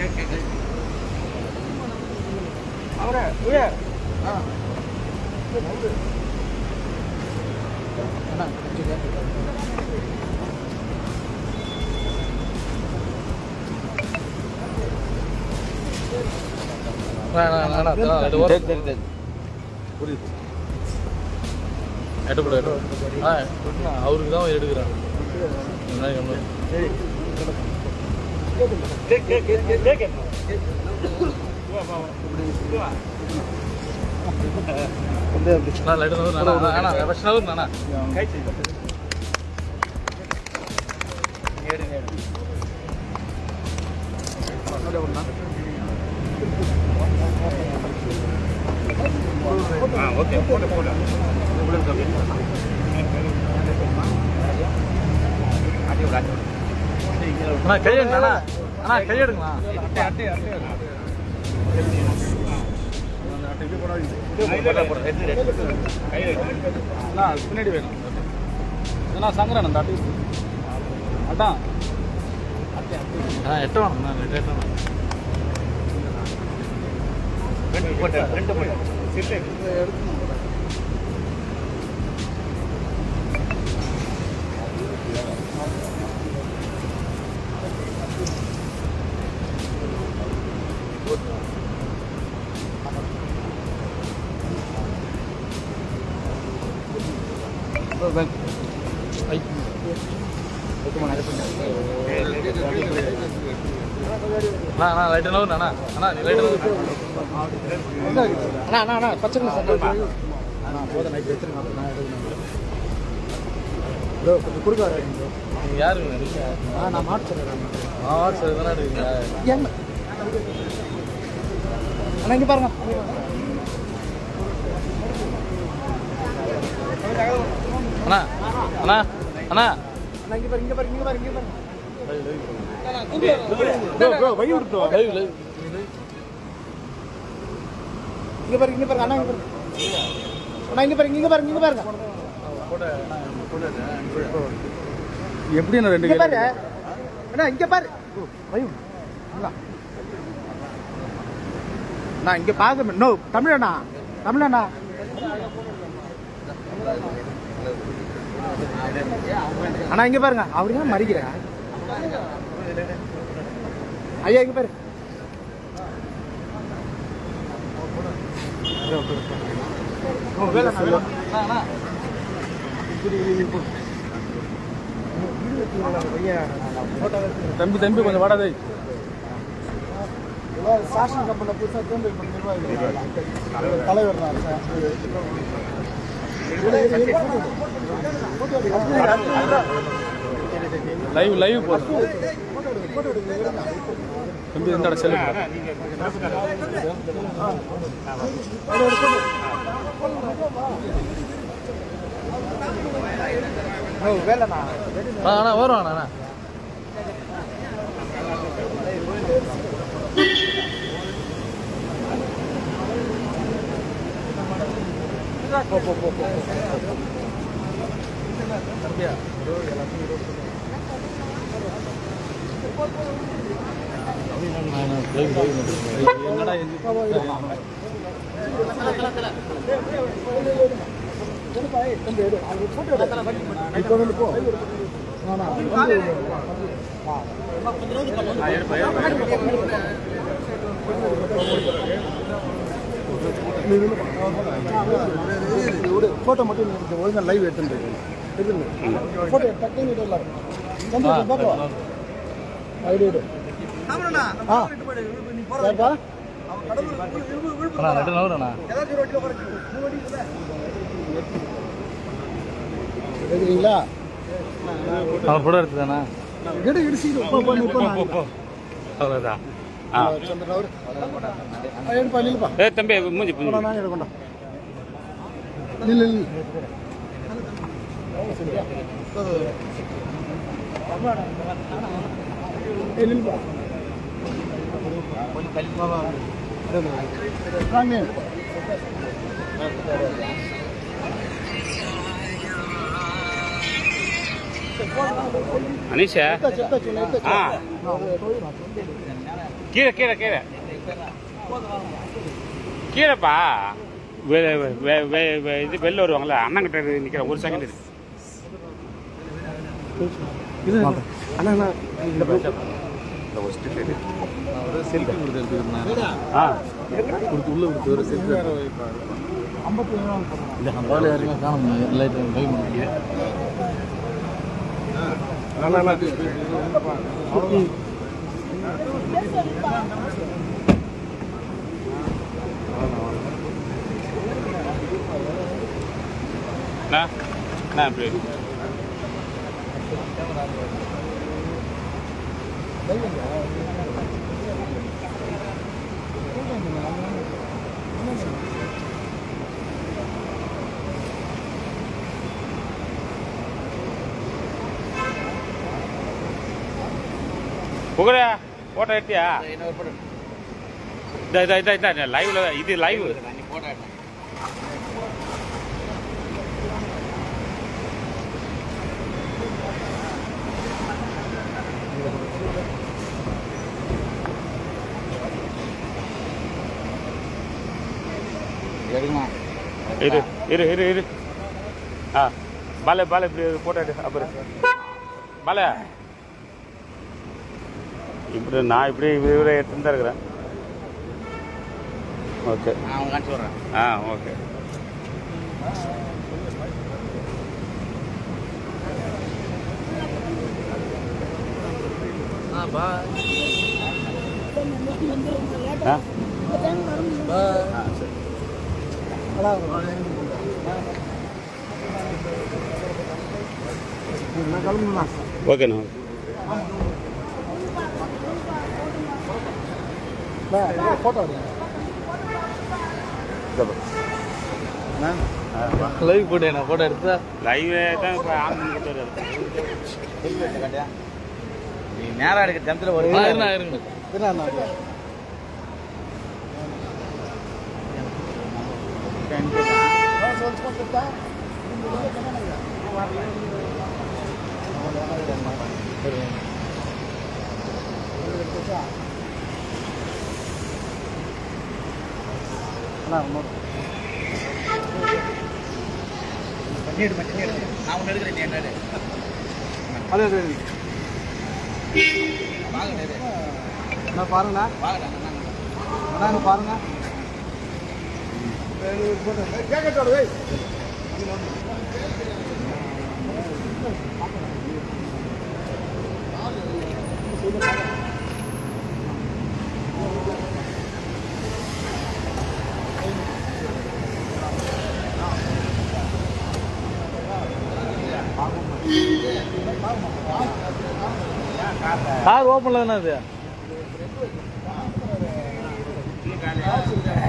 அவரே உயே எடுப்பட ஆ அவருக்கு தான் எடுக்கிறான் முன்னாடி கம்முனு. அண்ணா, light ஆ நகரு, அண்ணா, அண்ணா, அண்ணா, first நகருண்ணா, அண்ணா. அண்ணா, கை எடுங்க, அண்ணா. அண்ணா, கை எடுங்களா. அண்ணா அது பின்னாடி வேணும் அண்ணா சங்கரன் அந்த அட்டை அதான் அண்ணா, எட்ட வேணும், அண்ணா, ரெண்டு எட்ட வேணும். ஐ. அண்ணா, அண்ணா, light ஆ நகருண்ணா, அண்ணா. அண்ணா, நீ light ஆ நகரு. அண்ணா அண்ணா அண்ணா பச்சை சார் அண்ணா போதும் நைட் எடுத்துருங்க அப்புறம் நான் எடுக்கணும் ப்ரோ கொஞ்சம் கொடுக்க வரேன் ப்ரோ நீங்க யாருங்க நீங்க? ஆ நான் மாட்டு சொல்கிறேன் ஆ, சரி, தானே எடுக்கிறீங்க. ஏங்க அண்ணா இங்கே பாருங்க அண்ணா அண்ணா அண்ணா அண்ணா இங்கே பாருங்க இங்கே பாருங்க இங்கே பாருங்க இங்கே பாருங்க ப்ரோ ப்ரோ வை விடு ப்ரோ லைவ் லைவ் இங்கே பாருங்க இங்கே பாருங்க அண்ணா இங்கே பாருங்க அண்ணா இங்கே பாருங்க இங்கே பாருங்க இங்கே பாருங்க எப்படி நான் ரெண்டு பாரு அண்ணா இங்கே பாரு வை விடு. அண்ணா. அண்ணா இங்கே பார்க்க நோ தமிழண்ணா தமிழண்ணா அண்ணா இங்க பாருங்க அவரு ஏன் மறிக்கிற ஐயா இங்க பாரு ஓ, வேலை நான் வேலை. அண்ணா, அண்ணா. தம்பி தம்பி கொஞ்சம் வாடாதே சாஷன் கம்பெனியில் புதுசாக தேர்ந்தெடுப்பு பண்ண நிர்வாகி தலைவர் தான் சார் லைவ் லைவ் போதும் தம்பி இந்த செல்லு ஓ வேலைண்ணா ஆ அண்ணா வரும் அண்ணா அண்ணா என்னடா இப்போ வந்து போ ஆனா ஃபோட்டோ மட்டும் நீங்க ஒழுங்கா லைவ் எடுத்துட்டு ஃபோட்டோ டக்குன்னு விடலாம் சந்தோஷம் பாப்பா ஐடி விடு ஆ ஏப்பா அண்ணா ரெண்டு நவரு அண்ணா எடுக்கிறீங்களா அவர் படம் எடுத்துதாண்ணா எடு இடிச்சு இப்போ பண்ணி இப்போ அவ்வளோதான் சந்திரன் அவர் எடுப்பா நில்லுப்பா ஏ தம்பி மூஞ்சி கொண்டா நான் எடுக்கொண்டா நில்லு நில்லு ஏய் நில்லுப்பா வாங்க அனீஷா எத்தாச்சு எத்தாச்சு நான் எத்தாச்சு ஆ. கீழே கீழே கீழே கீழேப்பா வெ- வெ- வெ- வெ- வெ- இது வெளில வருவாங்கல்ல அண்ணங்கிட்ட நிற்கிறேன் ஒரு செகண்ட் இருக்கு இது அண்ணா அண்ணா இந்த செல்ஃபி கொடுத்து எடுத்துக்கிறேன் ஆ கொடுத்து உள்ள கொடுத்து ஒரு செல்ஃபி ஐம்பத்தி ஏழாம் இந்த பால் யாருமே காணும் லைட் கை முடிக்க அண்ணா அண்ணா இப்படி புகழ போட்டோ எடுத்தியா இதா இதா இதா இதா லைவ்ல இது லைவ் எடுக்கமா இரு இரு இரு இரு ஆ பால பால இப்படி போட்டோ எடு அப்புறம் பால இப்படி நான் இப்படி இவரை எடுத்துன்னு தான் இருக்கிறேன் ஓகே நான் அவங்க காட்சி வர்றேன் ஆ ஓகே ஆ பா ஆ ஆ சரி நான் கிளம்புண்ணா ஓகேண்ணா ஃபோட்டோ லைவ் போட்டேன் நான் போட்டோ எடுத்தா லைவ் தான் இப்போ ஆன் பண்ணி கொடுத்தாரு நீ நேரா எடுக்க ஜனத்துல ஒரு இருங்க இருங்க இதுண்ணா நான் ஒன்று எடுக்கிறேன் நீ என்ன எடு. அதே அதே வாங்க எடு. நான் பாருங்கண்ணா வாங்கடா, நான் நான் அண்ணா இங்க பாருங்க கார் ஓப்பன்ல தானே அது